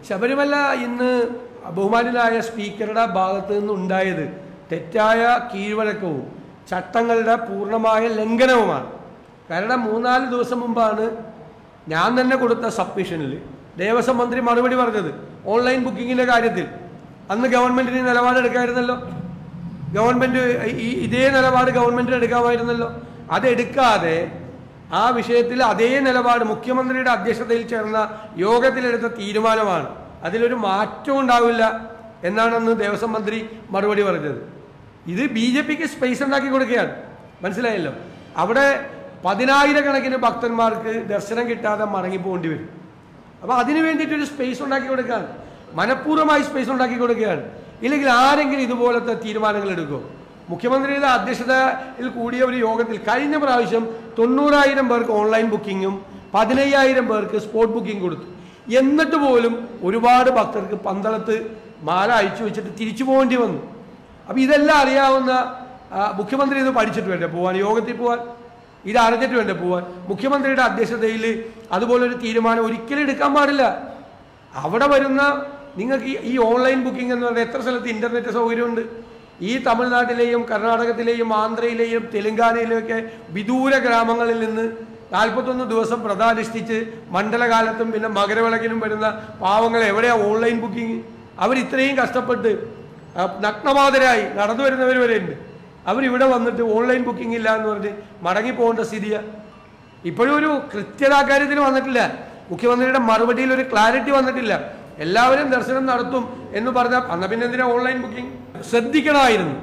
ശബരിമല ഇന്ന് ബഹുമാനായ സ്പീക്കറുടെ ഭാഗത്ത് നിന്നുണ്ടായത് തെറ്റായ കീഴ്വഴക്കവും ചട്ടങ്ങളുടെ പൂർണ്ണമായ ലംഘനവുമാണ് കാരണം മൂന്നാല് ദിവസം മുമ്പാണ് ഞാൻ തന്നെ കൊടുത്ത സബ്മിഷനിൽ ദേവസ്വം മന്ത്രി മറുപടി പറഞ്ഞത് ഓൺലൈൻ ബുക്കിങ്ങിന്റെ കാര്യത്തിൽ അന്ന് ഗവൺമെന്റിന് നിലപാടെടുക്കായിരുന്നല്ലോ ഗവൺമെന്റ് ഈ ഇതേ നിലപാട് ഗവൺമെന്റിന് എടുക്കാമായിരുന്നല്ലോ അതെടുക്കാതെ ആ വിഷയത്തിൽ അതേ നിലപാട് മുഖ്യമന്ത്രിയുടെ അധ്യക്ഷതയിൽ ചേർന്ന യോഗത്തിലെടുത്ത തീരുമാനമാണ് അതിലൊരു മാറ്റവും ഉണ്ടാവില്ല എന്നാണ് അന്ന് ദേവസ്വം മന്ത്രി മറുപടി പറഞ്ഞത് ഇത് ബി ജെ പിക്ക് സ്പേസ് ഉണ്ടാക്കി കൊടുക്കുകയാണ് മനസ്സിലായല്ലോ അവിടെ പതിനായിരക്കണക്കിന് ഭക്തന്മാർക്ക് ദർശനം കിട്ടാതെ മടങ്ങിപ്പോകേണ്ടി വരും അപ്പൊ അതിനു വേണ്ടിയിട്ടൊരു സ്പേസ് ഉണ്ടാക്കി കൊടുക്കാൻ മനഃപൂർവ്വമായി സ്പേസ് ഉണ്ടാക്കി കൊടുക്കുകയാണ് ഇല്ലെങ്കിൽ ആരെങ്കിലും ഇതുപോലത്തെ തീരുമാനങ്ങൾ എടുക്കുമോ മുഖ്യമന്ത്രിയുടെ അധ്യക്ഷതയിൽ കൂടിയ ഒരു യോഗത്തിൽ കഴിഞ്ഞ പ്രാവശ്യം തൊണ്ണൂറായിരം പേർക്ക് ഓൺലൈൻ ബുക്കിങ്ങും പതിനയ്യായിരം പേർക്ക് സ്പോട്ട് ബുക്കിംഗ് കൊടുത്തു എന്നിട്ട് പോലും ഒരുപാട് ഭക്തർക്ക് പന്തളത്ത് മാല അയച്ചു വെച്ചിട്ട് തിരിച്ചു പോകേണ്ടി വന്നു അപ്പൊ ഇതെല്ലാം അറിയാവുന്ന ആ, മുഖ്യമന്ത്രി ഇത് പഠിച്ചിട്ട് വേണ്ടേ പോവാൻ യോഗത്തിൽ പോവാൻ ഇത് അറിഞ്ഞിട്ട് വേണ്ടേ പോവാൻ മുഖ്യമന്ത്രിയുടെ അധ്യക്ഷതയിൽ അതുപോലൊരു തീരുമാനം ഒരിക്കലും എടുക്കാൻ പാടില്ല അവിടെ വരുന്ന നിങ്ങൾക്ക് ഈ- ഈ ഓൺലൈൻ ബുക്കിംഗ് എന്ന് പറയുന്നത് എത്ര സ്ഥലത്ത് ഇന്റർനെറ്റ് സൗകര്യമുണ്ട് ഈ തമിഴ്നാട്ടിലെയും കർണാടകത്തിലെയും ആന്ധ്രയിലെയും തെലങ്കാനയിലെയും ഒക്കെ വിദൂര ഗ്രാമങ്ങളിൽ നിന്ന് നാൽപ്പത്തൊന്ന് ദിവസം പ്രധാനുഷ്ഠിച്ച് മണ്ഡലകാലത്തും പിന്നെ മകരവിളക്കിനും വരുന്ന പാവങ്ങൾ എവിടെയാ ഓൺലൈൻ ബുക്കിംഗ് അവർ ഇത്രയും കഷ്ടപ്പെട്ട് ആ, നഗ്നമാതരായി നടന്നു വരുന്നവർ വരെ ഉണ്ട് അവരിവിടെ വന്നിട്ട് ഓൺലൈൻ ബുക്കിംഗ് ഇല്ല എന്ന് പറഞ്ഞ് മടങ്ങി പോകേണ്ട സ്ഥിതിയാ ഇപ്പോഴും ഒരു കൃത്യത കാര്യത്തിൽ വന്നിട്ടില്ല മുഖ്യമന്ത്രിയുടെ മറുപടിയിൽ ഒരു ക്ലാരിറ്റി വന്നിട്ടില്ല എല്ലാവരും ദർശനം നടത്തും എന്ന് പറഞ്ഞാൽ അന്ന പിന്നെ എന്തിനാ ഓൺലൈൻ ബുക്കിംഗ് ശ്രദ്ധിക്കണമായിരുന്നു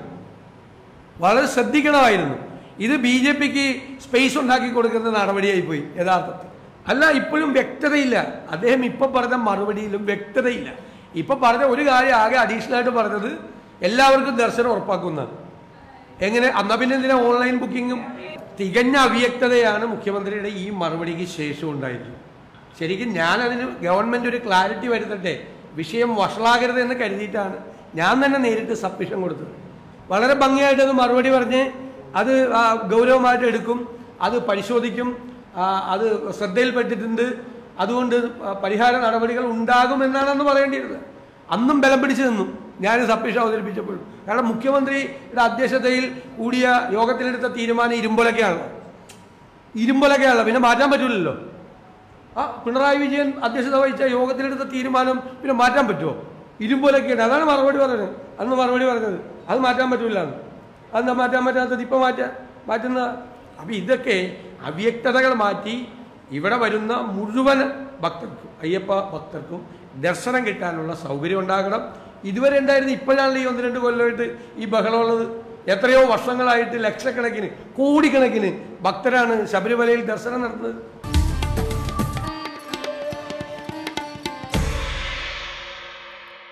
വളരെ ശ്രദ്ധിക്കണമായിരുന്നു ഇത് ബി ജെ പിക്ക് സ്പേസ് ഉണ്ടാക്കി കൊടുക്കുന്ന നടപടിയായി പോയി യഥാർത്ഥത്തിൽ അല്ല ഇപ്പോഴും വ്യക്തതയില്ല അദ്ദേഹം ഇപ്പൊ പറഞ്ഞ മറുപടിയിലും വ്യക്തതയില്ല ഇപ്പൊ പറഞ്ഞ ഒരു കാര്യം ആകെ അഡീഷണൽ ആയിട്ട് പറഞ്ഞത് എല്ലാവർക്കും ദർശനം ഉറപ്പാക്കുന്നതാണ് എങ്ങനെ അന്നാ പിന്നെ എന്തിനാ ഓൺലൈൻ ബുക്കിങ്ങും തികഞ്ഞ അവ്യക്തതയാണ് മുഖ്യമന്ത്രിയുടെ ഈ മറുപടിക്ക് ശേഷം ഉണ്ടായിട്ടുള്ളത് ശരിക്കും ഞാൻ അതിന് ഗവൺമെന്റ് ഒരു ക്ലാരിറ്റി വരുത്തട്ടെ വിഷയം വഷളാകരുത് എന്ന് കരുതിയിട്ടാണ് ഞാൻ തന്നെ നേരിട്ട് സബ്മിഷൻ കൊടുത്തത് വളരെ ഭംഗിയായിട്ട് അത് മറുപടി പറഞ്ഞ് അത് ആ, ഗൗരവമായിട്ട് എടുക്കും അത് പരിശോധിക്കും ആ, അത് ശ്രദ്ധയിൽപ്പെട്ടിട്ടുണ്ട് അതുകൊണ്ട് പരിഹാര നടപടികൾ ഉണ്ടാകുമെന്നാണ് അന്ന് പറയേണ്ടിയിരുന്നത് അന്നും ബലം പിടിച്ചു നിന്നു ഞാൻ സബ്മിഷൻ അവതരിപ്പിച്ചപ്പോഴും കാരണം മുഖ്യമന്ത്രിയുടെ അധ്യക്ഷതയിൽ കൂടിയ യോഗത്തിലെടുത്ത തീരുമാനം ഇരുമ്പൊലക്കെയാണല്ലോ ഇരുമ്പൊലക്കെയാണല്ലോ പിന്നെ മാറ്റാൻ പറ്റൂലല്ലോ ആ പിണറായി വിജയൻ അധ്യക്ഷത വഹിച്ച യോഗത്തിലെടുത്ത തീരുമാനം പിന്നെ മാറ്റാൻ പറ്റുമോ ഇരുമ്പൊലക്കെയാണ് അതാണ് മറുപടി പറഞ്ഞത് അന്ന് മറുപടി പറഞ്ഞത് അത് മാറ്റാൻ പറ്റൂല എന്ന് അതെന്താ മാറ്റാൻ പറ്റാത്തത് ഇപ്പൊ മാറ്റാൻ മാറ്റുന്ന അപ്പൊ ഇതൊക്കെ അവ്യക്തതകൾ മാറ്റി ഇവിടെ വരുന്ന മുഴുവൻ ഭക്തർക്കും അയ്യപ്പ ഭക്തർക്കും ദർശനം കിട്ടാനുള്ള സൗകര്യം ഉണ്ടാകണം ഇതുവരെ ഉണ്ടായിരുന്നു ഇപ്പോഴാണല്ലോ ഈ ഒന്ന് രണ്ട് കൊല്ലമായിട്ട് ഈ ബഹളമുള്ളത് എത്രയോ വർഷങ്ങളായിട്ട് ലക്ഷക്കണക്കിന് കോടിക്കണക്കിന് ഭക്തരാണ് ശബരിമലയിൽ ദർശനം നടത്തുന്നത്